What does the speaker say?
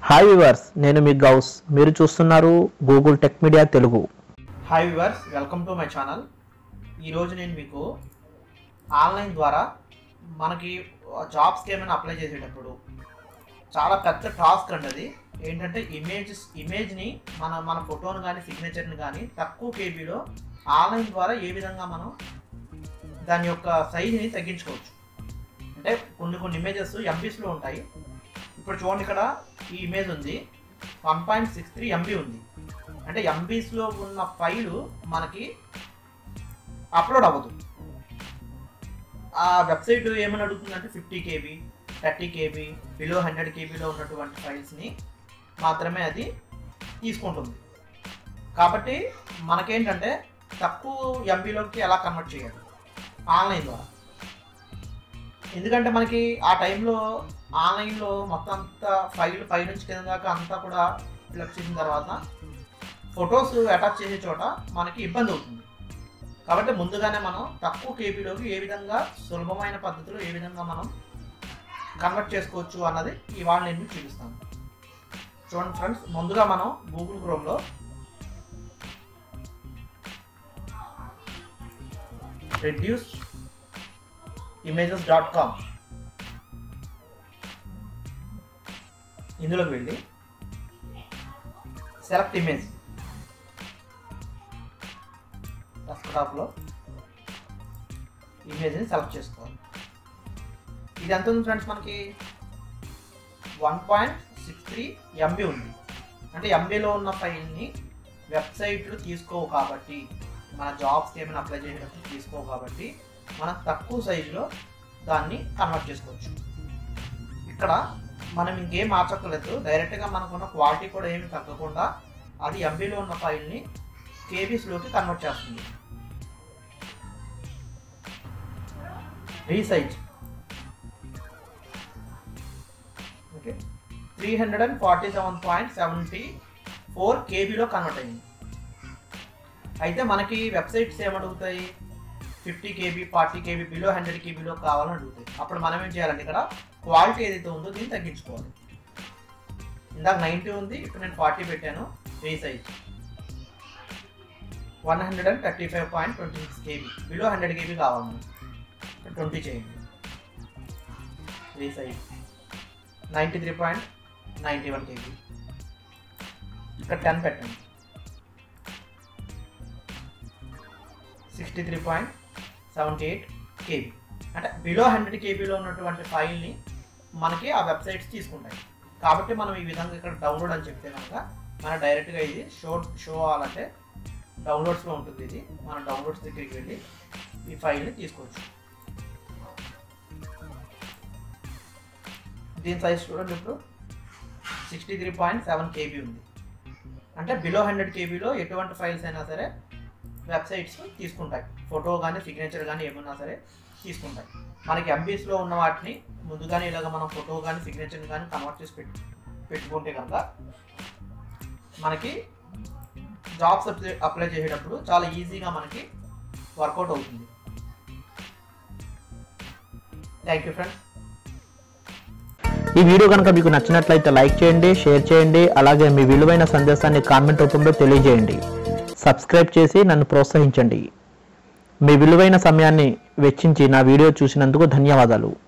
hi viewers నేను మీ గౌస్ మీరు చూస్తున్నారు Google tech media Telugu hi viewers welcome to my channel ఈరోజు నేను మీకు ఆన్లైన్ ద్వారా మనకి జాబ్స్కి ఏమైనా అప్లై చేసేటప్పుడు చాలా పెద్ద టాస్క్ అండి అది ఏంటంటే ఇమేజెస్ ఇమేజ్ని మన మన ఫోటోని కానీ సిగ్నేచర్ని కానీ తక్కువ కేబీలో ఆన్లైన్ ద్వారా ఏ విధంగా మనం దాని యొక్క సైజ్ని తగ్గించుకోవచ్చు అంటే కొన్ని కొన్ని ఇమేజెస్ ఎంబీస్లో ఉంటాయి ఇప్పుడు చూడండి ఇక్కడ ఈ ఇమేజ్ ఉంది one point six three MB ఉంది అంటే ఎంబీస్లో ఉన్న ఫైలు మనకి అప్లోడ్ అవ్వదు ఆ వెబ్సైట్ ఏమని అడుగుతుందంటే fifty KB thirty KB below hundred కేబీలో ఉన్నటువంటి ఫైల్స్ని మాత్రమే అది తీసుకుంటుంది కాబట్టి మనకేంటంటే తక్కువ ఎంబీలోకి ఎలా కన్వర్ట్ చేయాలి ఆన్లైన్ ద్వారా ఎందుకంటే మనకి ఆ టైంలో ఆన్లైన్లో మొత్తం అంతా ఫైల్ పై నుంచి కింద దాకా అంతా కూడా ఫిలప్ చేసిన తర్వాత ఫొటోస్ అటాచ్ చేసే చోట మనకి ఇబ్బంది అవుతుంది కాబట్టి ముందుగానే మనం తక్కువ కేబీలోకి ఏ విధంగా సులభమైన పద్ధతిలో ఏ విధంగా మనం కన్వర్ట్ చేసుకోవచ్చు అన్నది ఇవాళ నేను మీకు చూపిస్తాను చూడండి ఫ్రెండ్స్ ముందుగా మనం గూగుల్ క్రోమ్లో రెడ్యూస్ ఇమేజెస్ డాట్ కామ్ ఇందులోకి వెళ్ళి సెలెక్ట్ ఇమేజ్ డెస్క్టాప్లో ఇమేజ్ని సెలెక్ట్ చేసుకోవాలి ఇది ఎంత ఉంది ఫ్రెండ్స్ మనకి one point six three MB ఉంది అంటే ఎంబీలో ఉన్న ఫైల్ని వెబ్సైట్లు తీసుకోవు కాబట్టి మన జాబ్స్కి ఏమైనా అప్లై చేసేటప్పుడు తీసుకోవు కాబట్టి మనం తక్కువ సైజులో దాన్ని కన్వర్ట్ చేసుకోవచ్చు ఇక్కడ మనం ఇంకేం మార్చక్కర్లేదు డైరెక్ట్గా మనకున్న క్వాలిటీ కూడా ఏమి తగ్గకుండా అది ఎంబీలో ఉన్న ఫైల్ని కేబీస్లోకి కన్వర్ట్ చేస్తుంది resize okay three hundred and forty seven point seventy four కేబీలో కన్వర్ట్ అయింది అయితే మనకి వెబ్సైట్స్ ఏమడుగుతాయి fifty KB forty KB below hundred కేబీలో కావాలని అడుగుతాయి అప్పుడు మనం ఏం చేయాలంటే ఇక్కడ క్వాలిటీ ఏదైతే ఉందో దీన్ని తగ్గించుకోవాలి ఇందాక నైంటీ ఉంది ఇప్పుడు నేను ఫార్టీ పెట్టాను resize one hundred and thirty five point twenty six KB below hundred KB కావాలి మనకి ట్వంటీ చేయండి resize ninety three point ninety one KB ఇక్కడ టెన్ పెట్టండి sixty three point seventy eight KB అంటే బిలో హండ్రెడ్ కేబీలో ఉన్నటువంటి ఫైల్ని మనకి ఆ వెబ్సైట్స్ తీసుకుంటాయి కాబట్టి మనం ఈ విధంగా ఇక్కడ డౌన్లోడ్ అని చెప్తే కనుక మన డైరెక్ట్గా ఇది షో షో అవ్వాలంటే డౌన్లోడ్స్లో ఉంటుంది ఇది మన డౌన్లోడ్స్ దగ్గరికి వెళ్ళి ఈ ఫైల్ని తీసుకోవచ్చు దీని సైజ్ చూడండి ఇప్పుడు sixty three point seven KB ఉంది అంటే బిలో హండ్రెడ్ కేబీలో ఎటువంటి ఫైల్స్ అయినా సరే వెబ్సైట్స్ తీసుకుంటాయి ఫోటో కానీ సిగ్నేచర్ కానీ ఏమన్నా సరే తీసుకుంటాయి మనకి ఎంబీస్లో ఉన్న వాటిని ముందుగానే ఇలాగ మనం ఫోటో కానీ సిగ్నేచర్ కానీ కన్వర్ట్ చేసి పెట్టు పెట్టుకుంటే కనుక మనకి జాబ్స్ అప్లై చేసేటప్పుడు చాలా ఈజీగా మనకి వర్కౌట్ అవుతుంది థ్యాంక్ యూ ఫ్రెండ్స్ ఈ వీడియో కనుక మీకు నచ్చినట్లయితే లైక్ చేయండి షేర్ చేయండి అలాగే మీ విలువైన సందేశాన్ని కామెంట్ రూపంలో తెలియజేయండి సబ్స్క్రైబ్ చేసి నన్ను ప్రోత్సహించండి మీ విలువైన సమయాన్ని వెచ్చించి నా వీడియో చూసినందుకు ధన్యవాదాలు